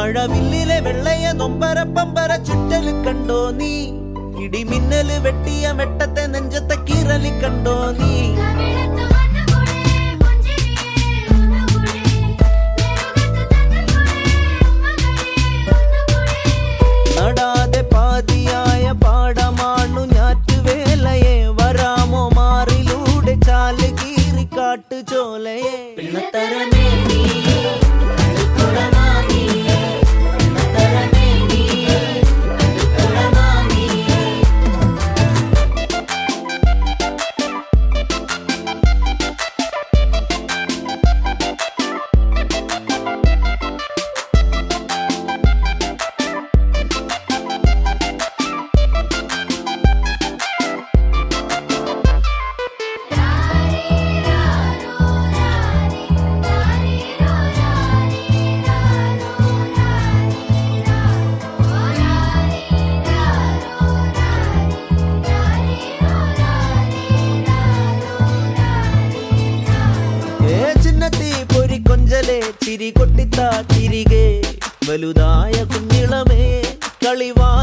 മഴവില്ലിലെ വെള്ളയ നൊമ്പര പമ്പര ചുറ്റല് കണ്ടോ നീ ഇടിമിന്നല് വെട്ടിയ വെട്ടത്തെ നെഞ്ചത്തെ കീറലി കണ്ടോ നീ കവിളത്ത് വന്നുകൂടെ പുഞ്ചിരിയേ ഒന്നുകൂടെ നെറുകത്ത് തന്നുകൂടെ ഉമ്മകളേ ഒന്നുകൂടെ നടാതെ പാതിയായ പാടമാണു ഞാറ്റുവേലയെ വരാമോ മാറിലൂടെ ചാല് കീറി കാട്ടു ചോലയെ പിള്ളത്തരമേ നീ കളിക്കുടമാ നീ പിള്ളത്തരമേ നീ കളിക്കുടമാ നീ ഏ ചിന്നത്തി പൊരി കൊഞ്ചലെ ചിരി കൊട്ടിത്താ തിരികെ വലുതായ കുഞ്ഞിളമേ കളിവാ